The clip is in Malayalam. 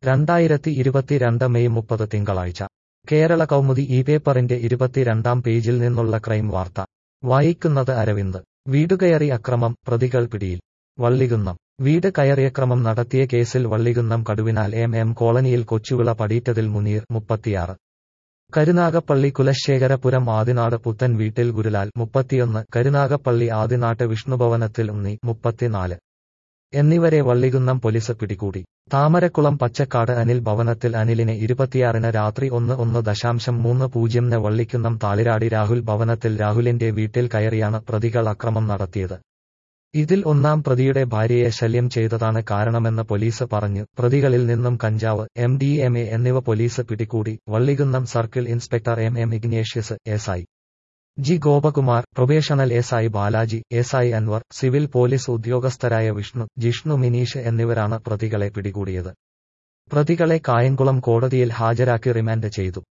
രണ്ടായിരത്തി ഇരുപത്തിരണ്ട് മെയ് മുപ്പത് തിങ്കളാഴ്ച കേരള കൗമുദി ഈ പേപ്പറിന്റെ ഇരുപത്തിരണ്ടാം പേജിൽ നിന്നുള്ള ക്രൈം വാർത്ത വായിക്കുന്നത് അരവിന്ദ് വീടുകയറി അക്രമം പ്രതികൾ പിടിയിൽ വള്ളികുന്നം വീട് കയറിയക്രമം നടത്തിയ കേസിൽ വള്ളികുന്നം കടുവിനാൽ എം എം കോളനിയിൽ കൊച്ചുവിള പടീറ്റതിൽ മുനീർ മുപ്പത്തിയാറ് കരുനാഗപ്പള്ളി കുലശേഖരപുരം ആദിനാട് പുത്തൻ വീട്ടിൽ ഗുരുലാൽ മുപ്പത്തിയൊന്ന് കരുനാഗപ്പള്ളി ആദിനാട്ട് വിഷ്ണുഭവനത്തിൽ ഉണ്ണി മുപ്പത്തിനാല് എന്നിവരെ വള്ളികുന്നം പോലീസ് പിടികൂടി താമരക്കുളം പച്ചക്കാട് അനിൽ ഭവനത്തിൽ അനിലിനെ ഇരുപത്തിയാറിന് രാത്രി ഒന്ന് ഒന്ന് ദശാംശം മൂന്ന് പൂജ്യംന് വള്ളിക്കുന്നം താളിരാടി രാഹുൽ ഭവനത്തിൽ രാഹുലിന്റെ വീട്ടിൽ കയറിയാണ് പ്രതികൾ അക്രമം നടത്തിയത് ഇതിൽ ഒന്നാം പ്രതിയുടെ ഭാര്യയെ ശല്യം ചെയ്തതാണ് കാരണമെന്ന് പോലീസ് പറഞ്ഞു പ്രതികളിൽ നിന്നും കഞ്ചാവ് എം ഡി എം എ എന്നിവ പോലീസ് പിടികൂടി Vallikunnam circle inspector M M Ignatius S I G Gopakumar probational S I Balaji S I Anvar civil police ഉദ്യോഗസ്ഥരായ വിഷ്ണു ജിഷ്ണു മിനീഷ് എന്നിവരാണ് പ്രതികളെ പിടികൂടിയത് പ്രതികളെ കായംകുളം കോടതിയിൽ ഹാജരാക്കി റിമാൻഡ് ചെയ്തു